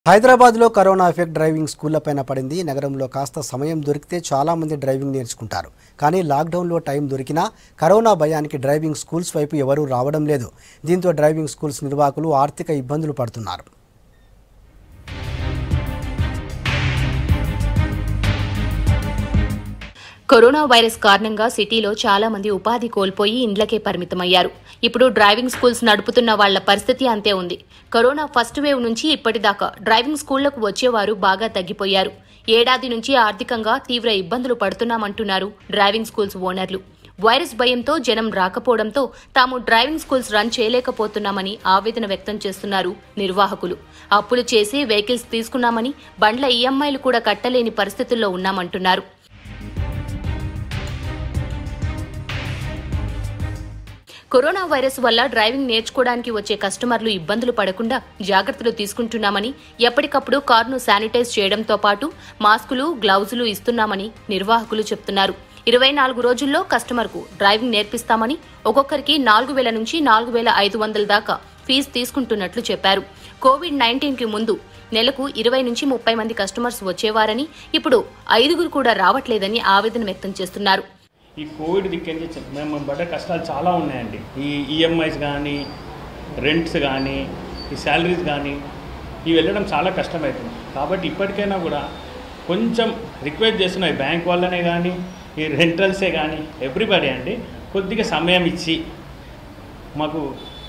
హైదరాబాద్లో corona effect driving స్కూళ్లపైన పడింది నగరంలో కాస్త సమయం దొరికితే చాలా మంది డ్రైవింగ్ నేర్చుకుంటారు కానీ లాక్డౌన్లో టైం దొరికినా కరోనా భయానికి డ్రైవింగ్ స్కూల్స్ వైపు ఎవరూ రావడం లేదు దీంతో డ్రైవింగ్ స్కూల్స్ నిర్వాహకులు ఆర్థిక ఇబ్బందులు పడుతున్నారు కరోనా వైరస్ కారణంగా సిటీలో చాలా మంది ఉపాధి కోల్పోయి ఇండ్లకే పరిమితమయ్యారు ఇప్పుడు డ్రైవింగ్ స్కూల్స్ నడుపుతున్న వాళ్ల పరిస్థితి అంతే ఉంది కరోనా ఫస్ట్ వేవ్ నుంచి ఇప్పటిదాకా డ్రైవింగ్ స్కూళ్లకు వచ్చేవారు బాగా తగ్గిపోయారు ఏడాది నుంచి ఆర్థికంగా తీవ్ర ఇబ్బందులు పడుతున్నామంటున్నారు డ్రైవింగ్ స్కూల్స్ ఓనర్లు వైరస్ భయంతో జనం రాకపోవడంతో తాము డ్రైవింగ్ స్కూల్స్ రన్ చేయలేకపోతున్నామని ఆవేదన వ్యక్తం చేస్తున్నారు నిర్వాహకులు అప్పులు చేసి వెహికల్స్ తీసుకున్నామని బండ్ల ఈఎంఐలు కూడా కట్టలేని పరిస్థితుల్లో ఉన్నామంటున్నారు కరోనా వైరస్ వల్ల డ్రైవింగ్ నేర్చుకోవడానికి వచ్చే కస్టమర్లు ఇబ్బందులు పడకుండా జాగ్రత్తలు తీసుకుంటున్నామని ఎప్పటికప్పుడు కారును శానిటైజ్ చేయడంతో పాటు మాస్కులు గ్లౌజులు ఇస్తున్నామని నిర్వాహకులు చెప్తున్నారు ఇరవై నాలుగు రోజుల్లో కస్టమర్కు డ్రైవింగ్ నేర్పిస్తామని ఒక్కొక్కరికి నాలుగు వేల నుంచి నాలుగు వేల ఐదు వందల దాకా ఫీజు తీసుకుంటున్నట్లు చెప్పారు కోవిడ్ నైన్టీన్ కి ముందు నెలకు ఇరవై నుంచి ముప్పై మంది కస్టమర్స్ వచ్చేవారని ఇప్పుడు ఐదుగురు కూడా రావట్లేదని ఆవేదన వ్యక్తం చేస్తున్నారు ఈ కోవిడ్ దిక్కేంచి మేము పడ్డ కష్టాలు చాలా ఉన్నాయండి ఈ ఈఎంఐస్ కానీ రెంట్స్ కానీ ఈ శాలరీస్ కానీ ఇవి వెళ్ళడం చాలా కష్టమవుతుంది కాబట్టి ఇప్పటికైనా కూడా కొంచెం రిక్వెస్ట్ చేస్తున్నాయి బ్యాంక్ వాళ్ళనే కానీ ఈ రెంటల్సే కానీ ఎవ్రీబడి అండి కొద్దిగా సమయం ఇచ్చి మాకు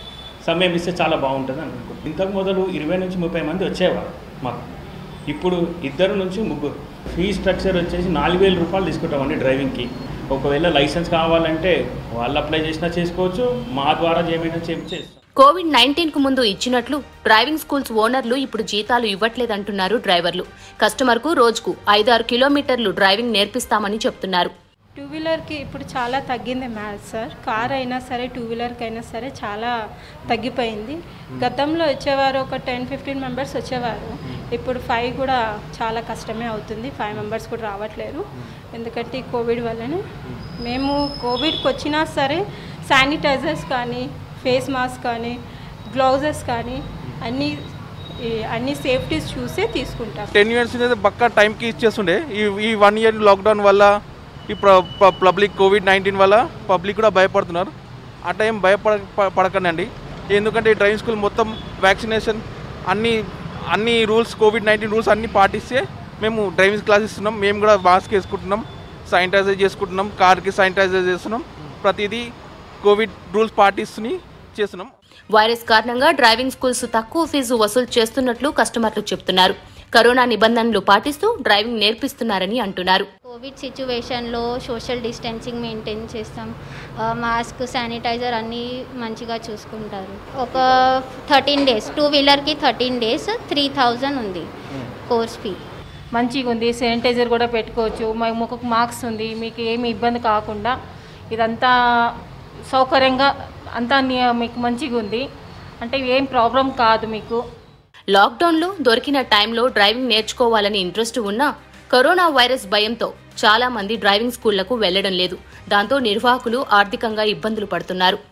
సమయం ఇస్తే చాలా బాగుంటుంది అనుకుంటున్నాను ఇంతకు మొదలు ఇరవై నుంచి ముప్పై మంది వచ్చేవారు మాకు ఇప్పుడు ఇద్దరు నుంచి ముగ్గురు ఫీ స్ట్రక్చర్ వచ్చేసి నాలుగు వేల రూపాయలు తీసుకుంటామండి డ్రైవింగ్కి ఒకవేళ లైసెన్స్ కావాలంటే వాళ్ళు అప్లై చేసినా చేసుకోవచ్చు మా ద్వారా ఏమైనా చెప్పి చేస్తాం కోవిడ్ నైన్టీన్ కు ముందు ఇచ్చినట్లు డ్రైవింగ్ స్కూల్స్ ఓనర్లు ఇప్పుడు జీతాలు ఇవ్వట్లేదంటున్నారు డ్రైవర్లు కస్టమర్కు రోజుకు ఐదారు కిలోమీటర్లు డ్రైవింగ్ నేర్పిస్తామని చెప్తున్నారు టూ వీలర్కి ఇప్పుడు చాలా తగ్గింది మ్యాథ్స్ సార్ కార్ అయినా సరే టూ వీలర్కి అయినా సరే చాలా తగ్గిపోయింది గతంలో వచ్చేవారు ఒక టెన్ ఫిఫ్టీన్ మెంబర్స్ వచ్చేవారు ఇప్పుడు ఫైవ్ కూడా చాలా కష్టమే అవుతుంది ఫైవ్ మెంబర్స్ కూడా రావట్లేరు ఎందుకంటే ఈ కోవిడ్ వల్లనే మేము కోవిడ్కి వచ్చినా సరే శానిటైజర్స్ కానీ ఫేస్ మాస్క్ కానీ గ్లౌజెస్ కానీ అన్నీ ఈ అన్ని సేఫ్టీస్ చూసే తీసుకుంటాం టెన్ ఇయర్స్ అయితే పక్కా టైంకి ఇచ్చేస్తుండే ఈ ఈ వన్ ఇయర్ లాక్డౌన్ వల్ల ఈ పబ్లిక్ కోవిడ్ నైన్టీన్ వల్ల పబ్లిక్ కూడా భయపడుతున్నారు ఆ టైం భయపడ ప- పడకండి ఎందుకంటే ఈ డ్రైవింగ్ స్కూల్ మొత్తం వ్యాక్సినేషన్ అన్ని అన్ని రూల్స్ కోవిడ్ నైన్టీన్ రూల్స్ అన్నీ పాటిస్తే మేము డ్రైవింగ్ క్లాస్ ఇస్తున్నాం మేము కూడా మాస్క్ వేసుకుంటున్నాం శానిటైజర్ చేసుకుంటున్నాం కార్కి శానిటైజర్ చేస్తున్నాం ప్రతిదీ కోవిడ్ రూల్స్ పాటిస్తుని చేస్తున్నాం వైరస్ కారణంగా డ్రైవింగ్ స్కూల్స్ తక్కువ ఫీజు వసూలు చేస్తున్నట్లు కస్టమర్లు చెప్తున్నారు కరోనా నిబంధనలు పాటిస్తూ డ్రైవింగ్ నేర్పిస్తున్నారని అంటున్నారు కోవిడ్ సిచ్యువేషన్లో సోషల్ డిస్టెన్సింగ్ మెయింటైన్ చేస్తాం ఆ, మాస్క్ శానిటైజర్ అన్నీ మంచిగా చూసుకుంటారు ఒక థర్టీన్ డేస్ టూ వీలర్కి థర్టీన్ డేస్ త్రీ థౌజండ్ ఉంది కోర్స్ ఫీ మంచిగా ఉంది శానిటైజర్ కూడా పెట్టుకోవచ్చు మా- ముఖకు మార్క్స్ ఉంది మీకు ఏమి ఇబ్బంది కాకుండా ఇదంతా సౌకర్యంగా అంతా ని- మీకు మంచిగా ఉంది అంటే ఏం ప్రాబ్లం కాదు మీకు లాక్డౌన్లో దొరికిన టైంలో డ్రైవింగ్ నేర్చుకోవాలని ఇంట్రెస్ట్ ఉన్నా కరోనా వైరస్ భయంతో చాలా మంది డ్రైవింగ్ స్కూళ్లకు వెళ్లడం లేదు దాంతో నిర్వాహకులు ఆర్థికంగా ఇబ్బందులు పడుతున్నారు